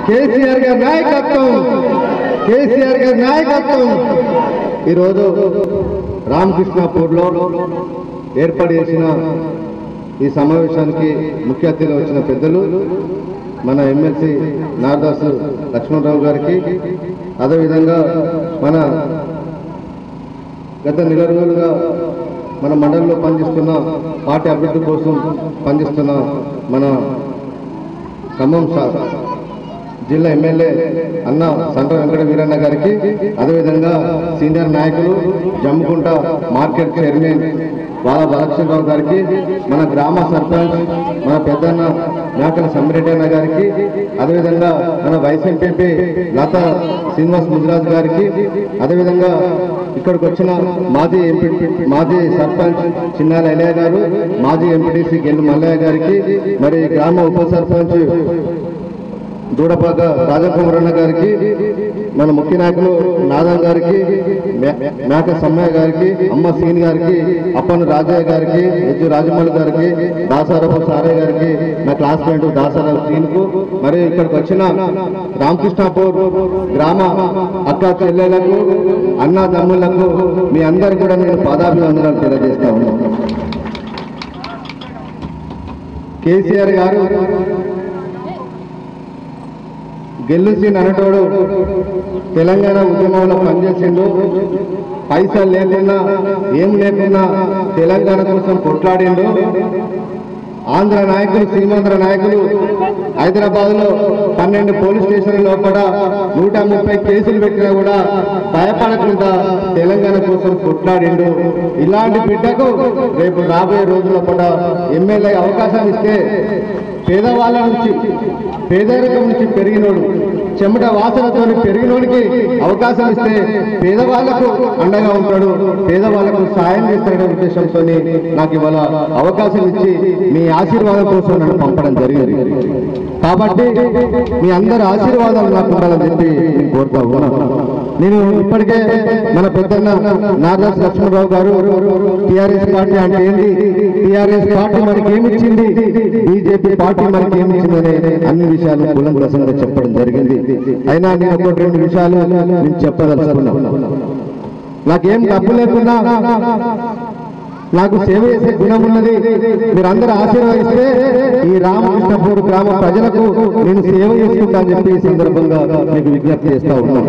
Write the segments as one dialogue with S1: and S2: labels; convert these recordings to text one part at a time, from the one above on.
S1: కేసీఆర్ గారి నాయకత్వం కేసీఆర్ గారి నాయకత్వం ఈరోజు రామకృష్ణాపూర్లో ఏర్పాటు చేసిన ఈ సమావేశానికి ముఖ్య అతిథిగా వచ్చిన పెద్దలు మన ఎమ్మెల్సీ నారదాసు లక్ష్మణరావు గారికి అదేవిధంగా మన గత నెల రోజులుగా మన మండలంలో పనిచేస్తున్న పార్టీ అభివృద్ధి కోసం పనిచేస్తున్న మన ఖమ్మం షా- జిల్లా ఎమ్మెల్యే అన్న సంట వెంకట వీరన్న గారికి అదేవిధంగా సీనియర్ నాయకులు జమ్ముకుంట మార్కెట్ చైర్మన్ బాల బాలకృష్ణరావు గారికి మన గ్రామ సర్పంచ్ మన పెద్దన్న మేకల సమ్మిరెడ్డి అన్న గారికి అదేవిధంగా మన వైస్ ఎంపీపీ లతా శ్రీనివాస్ ముదిరాజ్ గారికి అదేవిధంగా ఇక్కడికి వచ్చిన మాజీ ఎంపీ మాజీ సర్పంచ్ చిన్నాల ఎలయ్య గారు మాజీ ఎంపీటీసీ గెల్లు మల్లయ్య గారికి మరి గ్రామ ఉప సర్పంచ్ దూడపాక రాజకుమారన్న గారికి మన ముఖ్య నాయకులు నాదం గారికి మే- మేక సమ్మయ్య గారికి అమ్మ సీన్ గారికి అప్పన్న రాజయ్య గారికి ఎజ్జు రాజమౌళి గారికి దాసారపు సారయ్య గారికి నా క్లాస్మేట్ దాసారావు సీన్కు మరి ఇక్కడికి వచ్చిన రామకృష్ణాపూర్ గ్రామ అక్క చెల్లెలకు అన్న తమ్ముళ్లకు మీ అందరికి కూడా నేను పాదాభివందనాలు తెలియజేస్తా ఉన్నాను కేసీఆర్ గారు గెలుసి ననటోడు తెలంగాణ ఉద్యమంలో పనిచేసిండు పైసలు లేకున్నా ఏం లేకున్నా తెలంగాణ కోసం కొట్లాడిండు ఆంధ్ర నాయకులు సీమాంధ్ర నాయకులు హైదరాబాద్ లో పన్నెండు పోలీస్ స్టేషన్ల లోపల నూట ముప్పై కేసులు పెట్టినా కూడా భయపడకుండా తెలంగాణ కోసం కొట్లాడిండు ఇలాంటి బిడ్డకు రేపు రాబోయే రోజుల్లో కూడా ఎమ్మెల్యే అవకాశం ఇస్తే పేదవాళ్ళ నుంచి పేదరికం నుంచి పెరిగినోడు చెమట వాసనతో పెరిగినోడికి అవకాశం ఇస్తే పేదవాళ్లకు అండగా ఉంటాడు పేదవాళ్లకు సాయం చేస్తాడనే ఉద్దేశంతో నాకు ఇవాళ అవకాశం ఇచ్చి మీ ఆశీర్వాదం కోసం నన్ను పంపడం జరిగింది కాబట్టి మీ అందరి ఆశీర్వాదాలు నాకు ఉండాలని చెప్పి నేను కోరుతా ఉన్నాను నేను ఇప్పటికే మన పెద్దన్న నాగరాజ్ లక్ష్మణరావు గారు టిఆర్ఎస్ పార్టీ అంటే ఏంటి టిఆర్ఎస్ పార్టీ మనకి ఏమిచ్చింది బీజేపీ పార్టీ మనకి ఏమిచ్చిందనే అన్ని విషయాలు కులంకసంగా చెప్పడం జరిగింది అయినా నేను ఒకటి రెండు విషయాలు నేను చెప్పదలుచుకున్నాను నాకేం డబ్బు లేకున్నా నాకు సేవ చేసే గుణం ఉన్నది మీరందరూ ఆశీర్వదిస్తే ఈ రామకృష్ణపూర్ గ్రామ ప్రజలకు నేను సేవ చేసుకుంటా అని చెప్పి ఈ సందర్భంగా మీకు విజ్ఞప్తి చేస్తా ఉన్నాను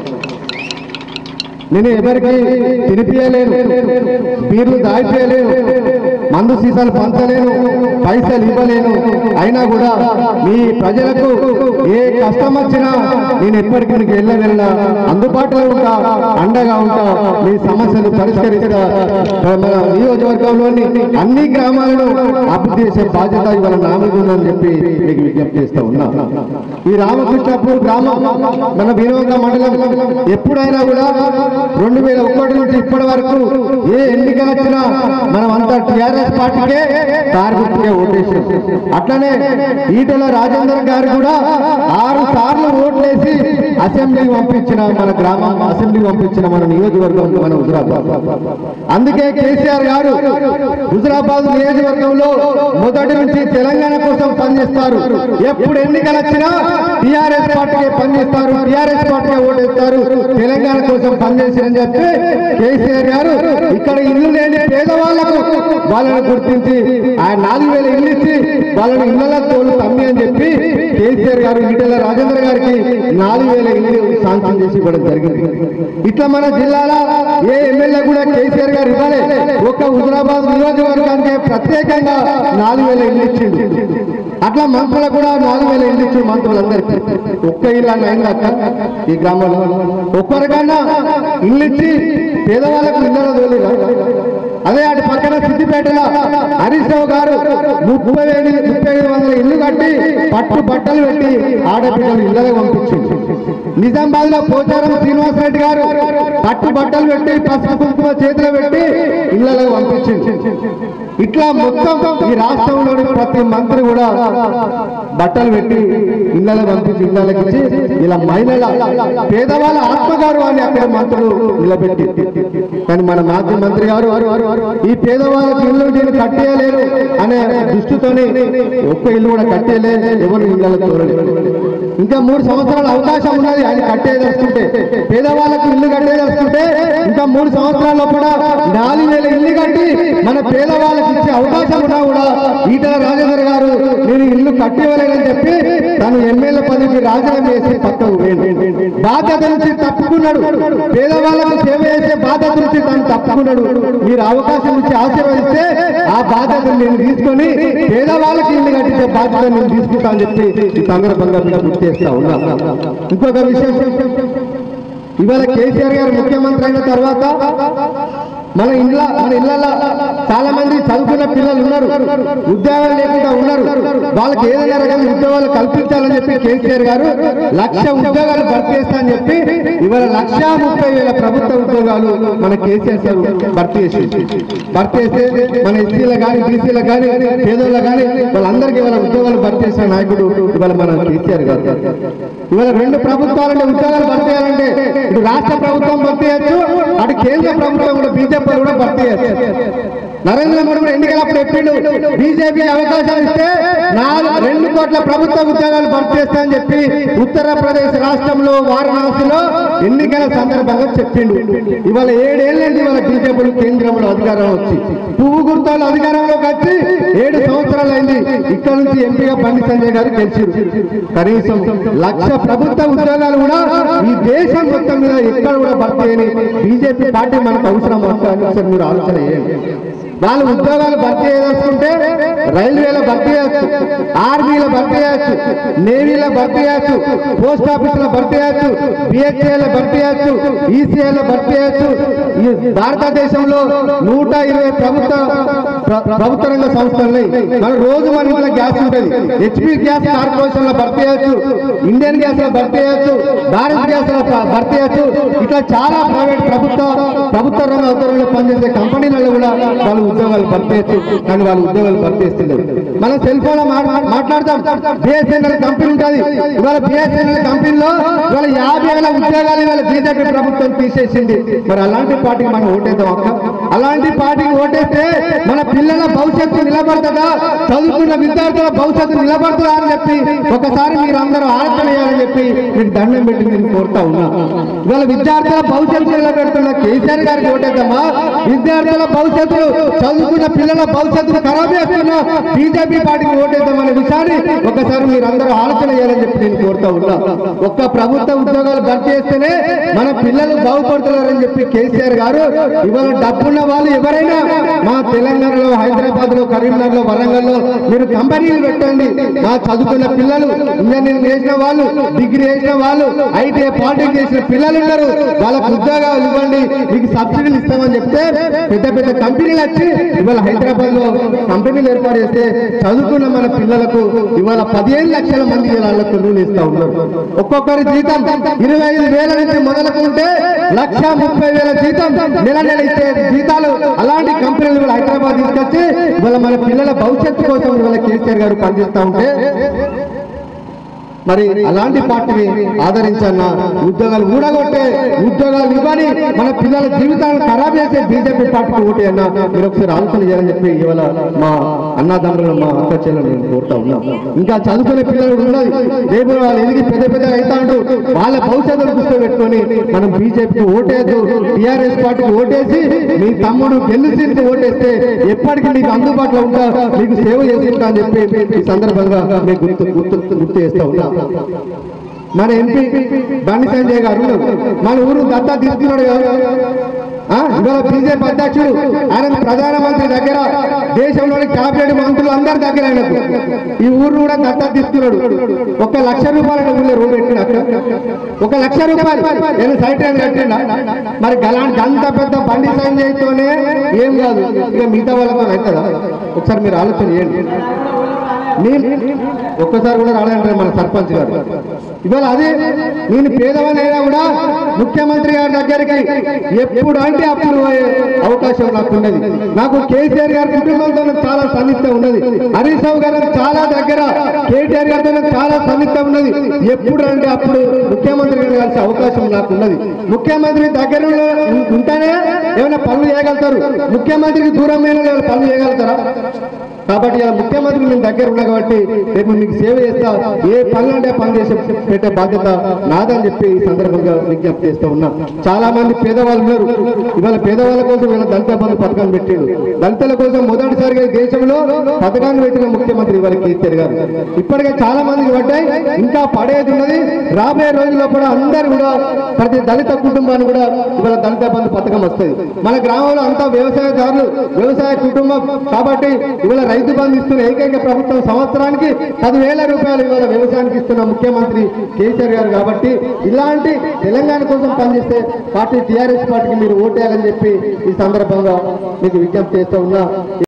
S1: నేను ఎవరికి తినిపియలేను బీర్లు దాయిపోయలేను మందు సీసాలు పంచలేను పైసలు ఇవ్వలేను అయినా కూడా మీ ప్రజలకు ఏ కష్టం వచ్చినా నేను ఎప్పటికీ మీకు వెళ్ళ వెళ్ళ అందుబాటులో ఉంటా అండగా ఉంటా మీ సమస్యలు పరిష్కరిస్తా మన నియోజకవర్గంలోని అన్ని గ్రామాలను అభివృద్ధి చేసే బాధ్యత ఇవాళ నా మీద ఉందని చెప్పి మీకు విజ్ఞప్తి చేస్తా ఉన్నా ఈ రామకృష్ణపూర్ గ్రామం మన వీరవంగ మండలం ఎప్పుడైనా కూడా రెండు వేల ఒకటి నుంచి ఇప్పటి వరకు ఏ ఎన్నికలు వచ్చినా మనం అంతా టిఆర్ఎస్ పార్టీకే టార్గెట్గా ఓటేసాం అట్లనే ఈటల రాజేందర్ గారు కూడా ఆరు సార్లు ఓట్లేసి అసెంబ్లీ పంపించిన మన గ్రామం అసెంబ్లీ పంపించిన మన నియోజకవర్గం మన హుజరాబాద్ అందుకే కేసీఆర్ గారు హుజరాబాద్ నియోజకవర్గంలో మొదటి నుంచి తెలంగాణ కోసం పనిచేస్తారు ఎప్పుడు ఎన్నికలు వచ్చినా టిఆర్ఎస్ పార్టీకి పనిచేస్తారు టిఆర్ఎస్ పార్టీకి ఓటేస్తారు తెలంగాణ కోసం పనిచేసారని చెప్పి కేసీఆర్ గారు ఇక్కడ ఇల్లు లేని పేదవాళ్లకు వాళ్ళని గుర్తించి ఆయన నాలుగు వేల ఇల్లు ఇచ్చి వాళ్ళని ఇళ్ల తోలు తమ్మి అని చెప్పి కేసీఆర్ గారు ఈటెల రాజేంద్ర గారికి నాలుగు వేల ఇల్లు శాంక్షన్ చేసి ఇవ్వడం జరిగింది ఇట్లా మన జిల్లాలో ఏ ఎమ్మెల్యే కూడా కేసీఆర్ గారు ఇవ్వలే ఒక్క హుజరాబాద్ నియోజకవర్గానికి ప్రత్యేకంగా నాలుగు వేల ఇల్లు ఇచ్చిండు అట్లా మంత్రులకు కూడా నాలుగు వేల ఇల్లు ఇచ్చిండు మంత్రులందరికీ ఒక్క ఇల్లు అని అయింది అక్క ఈ గ్రామంలో ఒక్కరికన్నా ఇల్లు ఇచ్చి పేదవాళ్ళకు ఇళ్ళలో తోలిరా అదే అటు పక్కన సిద్దిపేటలో హరీష్ రావు గారు ముప్పై వేలు ముప్పై ఐదు వందల ఇల్లు కట్టి పట్టు బట్టలు పెట్టి ఆడపిల్లలు ఇళ్ళలో పంపించింది నిజామాబాద్ లో పోచారం శ్రీనివాసరెడ్డి గారు పట్టు బట్టలు పెట్టి పసుపు కుంకుమ చేతిలో పెట్టి ఇళ్ళలో పంపించింది ఇట్లా మొత్తం ఈ రాష్ట్రంలోని ప్రతి మంత్రి కూడా బట్టలు పెట్టి ఇళ్ళలో పంపించి ఇళ్ళకి ఇచ్చి ఇలా మహిళల పేదవాళ్ళ ఆత్మగౌరవాన్ని అక్కడ మంత్రులు నిలబెట్టి కానీ మన మాజీ మంత్రి గారు ఈ పేదవాళ్ళకి ఇల్లు నేను కట్టేయలేరు అనే దృష్టితోని ఒక్క ఇల్లు కూడా కట్టేయలే ఎవరు ఇళ్ళలో చూడలేదు ఇంకా మూడు సంవత్సరాల అవకాశం ఉన్నది ఆయన కట్టేదలుచుకుంటే పేదవాళ్ళకు ఇల్లు కట్టేదలుచుకుంటే ఇంకా మూడు సంవత్సరాల లోపల నాలుగు వేల ఇల్లు కట్టి మన పేదవాళ్ళకి ఇచ్చే అవకాశం ఉన్నా కూడా ఈటల రాజేందర్ గారు నేను ఇల్లు కట్టివ్వలేనని చెప్పి తను ఎమ్మెల్యే పదవికి రాజీనామా చేసి పక్కకు పోయిండు. బాధ్యత నుంచి తప్పుకున్నాడు పేదవాళ్ళకు సేవ చేసే బాధ్యత నుంచి తను తప్పుకున్నాడు మీరు అవకాశం ఇచ్చి ఆశీర్వదిస్తే ఆ బాధ్యతను నేను తీసుకొని పేదవాళ్ళకి ఇల్లు కట్టించే బాధ్యత నేను తీసుకుంటా అని చెప్పి ఈ సందర్భంగా మీకు గుర్తు చేస్తా ఉన్నా ఇంకొక విషయం ఇవాళ కేసీఆర్ గారు ముఖ్యమంత్రి అయిన తర్వాత మన ఇండ్ల మన ఇళ్ళల్లో చాలా మంది చదువుకున్న పిల్లలు ఉన్నారు ఉద్యోగాలు లేకుండా ఉన్నారు వాళ్ళకి ఏదైనా రకమైన ఉద్యోగాలు కల్పించాలని చెప్పి కేసీఆర్ గారు లక్ష ఉద్యోగాలు భర్తీ చేస్తా అని చెప్పి ఇవాళ లక్ష ముప్పై వేల ప్రభుత్వ ఉద్యోగాలు మన కేసీఆర్ గారు భర్తీ చేసి భర్తీ చేస్తే మన ఎస్సీలకు కానీ బీసీలకు కానీ పేదోళ్ళకు కానీ వాళ్ళందరికీ ఇవాళ ఉద్యోగాలు భర్తీ చేసిన నాయకుడు ఇవాళ మన కేసీఆర్ గారు ఇవాళ రెండు ప్రభుత్వాలంటే ఉద్యోగాలు భర్తీ చేయాలంటే ఇటు రాష్ట్ర ప్రభుత్వం భర్తీ చేయొచ్చు అటు కేంద్ర ప్రభుత్వం కూడా బీజేపీ కూడా భర్తీ చేయొచ్చు నరేంద్ర మోడీ కూడా ఎన్నికలప్పుడు చెప్పిండు బీజేపీ అవకాశం ఇస్తే నాలుగు రెండు కోట్ల ప్రభుత్వ ఉద్యోగాలు భర్తీ చేస్తా అని చెప్పి ఉత్తరప్రదేశ్ రాష్ట్రంలో వారణాసిలో ఎన్నికల సందర్భంగా చెప్పిండు ఇవాళ ఏడేళ్ళండి ఇవాళ బీజేపీ కేంద్రంలో అధికారం వచ్చి పువ్వు గుర్తాలు అధికారంలోకి వచ్చి ఏడు సంవత్సరాలు అయింది ఇక్కడ నుంచి ఎంపీగా బండి సంజయ్ గారు గెలిచారు కనీసం లక్ష ప్రభుత్వ ఉద్యోగాలు కూడా ఈ దేశం మొత్తం మీద ఎక్కడ కూడా భర్తీ చేయని బీజేపీ పార్టీ మనకు అవసరం వస్తుందని ఒకసారి మీరు ఆలోచన చేయండి వాళ్ళు ఉద్యోగాలు భర్తీ చేయదలుచుకుంటే రైల్వేలో భర్తీ చేయొచ్చు ఆర్మీలో భర్తీ చేయొచ్చు నేవీలో భర్తీ చేయొచ్చు పోస్ట్ ఆఫీసులో భర్తీ చేయొచ్చు బిహెచ్ఏలో భర్తీ చేయొచ్చు ఈసీఐలో భర్తీ చేయొచ్చు ఈ భారతదేశంలో నూట ఇరవై ప్రభుత్వ ప్ర- ప్రభుత్వ రంగ సంస్థలు ఉన్నాయి మన రోజు మన ఇంట్లో గ్యాస్ ఉంటుంది హెచ్పి గ్యాస్ కార్పొరేషన్ లో భర్తీ చేయొచ్చు ఇండియన్ గ్యాస్ లో భర్తీ చేయొచ్చు భారత్ గ్యాస్ లో భ- భర్తీ చేయొచ్చు ఇట్లా చాలా ప్రైవేట్ ప్రభుత్వ ప్రభుత్వ రంగ ఉద్యోగంలో పనిచేసే కంపెనీలలో కూడా వాళ్ళు ఉద్యోగాలు భర్తీ చేయొచ్చు కానీ వాళ్ళు ఉద్యోగాలు భర్తీ చేస్తున్నారు మనం సెల్ ఫోన్ లో మాట్లా- మాట్లాడతాం బిఎస్ఎన్ఎల్ కంపెనీ ఉంటుంది ఇవాళ బిఎస్ఎన్ఎల్ కంపెనీలో ఇవాళ యాభై వేల ఉద్యోగాలు ఇవాళ బీజేపీ ప్రభుత్వం తీసేసింది మరి అలాంటి పార్టీకి మనం ఓటేద్దాం అక్క అలాంటి పార్టీకి ఓటేస్తే మన పిల్లల భవిష్యత్తు నిలబడుతుందా చదువుకున్న విద్యార్థుల భవిష్యత్తు నిలబడుతుందా అని చెప్పి ఒకసారి మీరు అందరూ ఆలోచన చేయాలని చెప్పి మీకు దండం పెట్టి నేను కోరుతా ఉన్నా ఇవాళ విద్యార్థుల భవిష్యత్తు నిలబెడుతున్న కేసీఆర్ గారికి ఓటేద్దామా విద్యార్థుల భవిష్యత్తు చదువుకున్న పిల్లల భవిష్యత్తును ఖరాబ్ చేస్తున్న బీజేపీ పార్టీకి ఓటేద్దామనే విషయాన్ని ఒకసారి మీరు అందరూ ఆలోచన చేయాలని చెప్పి నేను కోరుతా ఉన్నా ఒక్క ప్రభుత్వ ఉద్యోగాలు భర్తీ చేస్తేనే మన పిల్లలు బాగుపడుతున్నారని చెప్పి కేసీఆర్ గారు ఇవాళ డబ్బున్న వాళ్ళు ఎవరైనా మా తెలంగాణలో హైదరాబాద్ లో కరీంనగర్ లో వరంగల్ లో మీరు కంపెనీలు పెట్టండి మా చదువుకున్న పిల్లలు ఇంజనీరింగ్ చేసిన వాళ్ళు డిగ్రీ చేసిన వాళ్ళు ఐటీఐ పాలిటెక్ చేసిన పిల్లలు ఉన్నారు వాళ్ళకు ఉద్యోగాలు ఇవ్వండి మీకు సబ్సిడీలు ఇస్తామని చెప్తే పెద్ద పెద్ద కంపెనీలు వచ్చి ఇవాళ హైదరాబాద్ లో కంపెనీలు ఏర్పాటు చేస్తే చదువుకున్న మన పిల్లలకు ఇవాళ పదిహేను లక్షల మంది వాళ్ళకు కొనుగోలు ఇస్తా ఉన్నారు ఒక్కొక్కరి జీతం ఇరవై ఐదు వేల నుంచి మొదలుకుంటే లక్ష ముప్పై వేల జీతం నెల నెల ఇచ్చే జీతాలు అలాంటి కంపెనీలు ఇవాళ హైదరాబాద్ తీసుకొచ్చి ఇవాళ మన పిల్లల భవిష్యత్తు కోసం ఇవాళ కేసీఆర్ గారు పనిచేస్తా ఉంటే మరి అలాంటి పార్టీని ఆదరించన్న ఉద్యోగాలు ఊడగొట్టే ఉద్యోగాలు ఇవ్వని మన పిల్లల జీవితాలను ఖరాబ్ చేసే బీజేపీ పార్టీకి ఓటే అన్న మీరు ఒకసారి ఆలోచన చేయాలని చెప్పి ఇవాళ మా అన్నదమ్ములను మా అక్క చెల్లెలు నేను కోరుతా ఉన్నా ఇంకా చదువుకునే పిల్లలు కూడా ఉన్నది రేపు వాళ్ళు ఎదిగి పెద్ద పెద్ద అవుతాండు వాళ్ళ భవిష్యత్తును దృష్టిలో పెట్టుకొని మనం బీజేపీకి ఓటేద్దు టీఆర్ఎస్ పార్టీకి ఓటేసి మీ తమ్ముడు గెలిచింది ఓటేస్తే ఎప్పటికీ మీకు అందుబాటులో ఉంటా మీకు సేవ చేసుకుంటా అని చెప్పి ఈ సందర్భంగా మీకు గుర్తు గుర్తు గుర్తు చేస్తా ఉన్నా మన ఎంపీ బండి సంజయ్ గారు మన ఊరు దత్తా తీసుకున్నాడు కదా ఆ, ఇవాళ బీజేపీ అధ్యక్షుడు ఆయన ప్రధానమంత్రి దగ్గర దేశంలోని క్యాబినెట్ మంత్రులు అందరి దగ్గర ఆయనకు ఈ ఊరు కూడా దత్తా తీసుకున్నాడు ఒక లక్ష రూపాయలు ఊళ్ళో రోడ్డు పెట్టిన అక్కడ ఒక లక్ష రూపాయలు నేను సైట్ అని కట్టిండా మరి గలాంటి అంత పెద్ద బండి సంజయ్తోనే ఏం కాదు ఇక మిగతా వాళ్ళతో అవుతుందా ఒకసారి మీరు ఆలోచన చేయండి నేను ఒక్కసారి కూడా రాడంటారు మన సర్పంచ్ గారు ఇవాళ అదే నేను పేదవానైనా కూడా ముఖ్యమంత్రి గారి దగ్గరికి ఎప్పుడు అంటే అప్పుడు పోయే అవకాశం నాకు ఉన్నది నాకు కేసీఆర్ గారి కుటుంబంతో నాకు చాలా సన్నిహిత ఉన్నది హరీష్ రావు గారు చాలా దగ్గర కేటీఆర్ గారితో నాకు చాలా సన్నిహిత ఉన్నది ఎప్పుడు అంటే అప్పుడు ముఖ్యమంత్రి గారు కలిసే అవకాశం నాకు ఉన్నది ముఖ్యమంత్రి దగ్గర ఉన్న- ఉంటేనే ఏమైనా పనులు చేయగలుగుతారు ముఖ్యమంత్రికి దూరమైన వాళ్ళు పనులు చేయగలుగుతారా కాబట్టి ఇలా ముఖ్యమంత్రి మీ దగ్గర ఉన్నా కాబట్టి రేపు మీకు సేవ చేస్తా ఏ పనులు అంటే పని చేసే పెట్టే బాధ్యత నాదని చెప్పి ఈ సందర్భంగా విజ్ఞప్తి చేస్తూ ఉన్నా చాలా మంది పేదవాళ్ళు ఉన్నారు ఇవాళ పేదవాళ్ళ కోసం వీళ్ళ దళిత బంధు పథకాన్ని పెట్టాడు దళితుల కోసం మొదటిసారిగా ఈ దేశంలో పథకాన్ని పెట్టిన ముఖ్యమంత్రి ఇవాళ కేసీఆర్ గారు ఇప్పటికే చాలా మందికి పడ్డాయి ఇంకా పడేది ఉన్నది రాబోయే రోజుల్లో కూడా అందరు కూడా ప్రతి దళిత కుటుంబాన్ని కూడా ఇవాళ దళిత బంధు పథకం వస్తుంది మన గ్రామంలో అంతా వ్యవసాయదారులు వ్యవసాయ కుటుంబం కాబట్టి ఇవాళ రైతు బంధు ఇస్తున్న ఏకైక ప్రభుత్వం సంవత్సరానికి పదివేల రూపాయలు ఇవాళ వ్యవసాయానికి ఇస్తున్న ముఖ్యమంత్రి కేసీఆర్ గారు కాబట్టి ఇలాంటి తెలంగాణ కోసం పనిచేస్తే పార్టీ టీఆర్ఎస్ పార్టీకి మీరు ఓటేయాలని చెప్పి ఈ సందర్భంగా మీకు విజ్ఞప్తి చేస్తూ ఉన్నా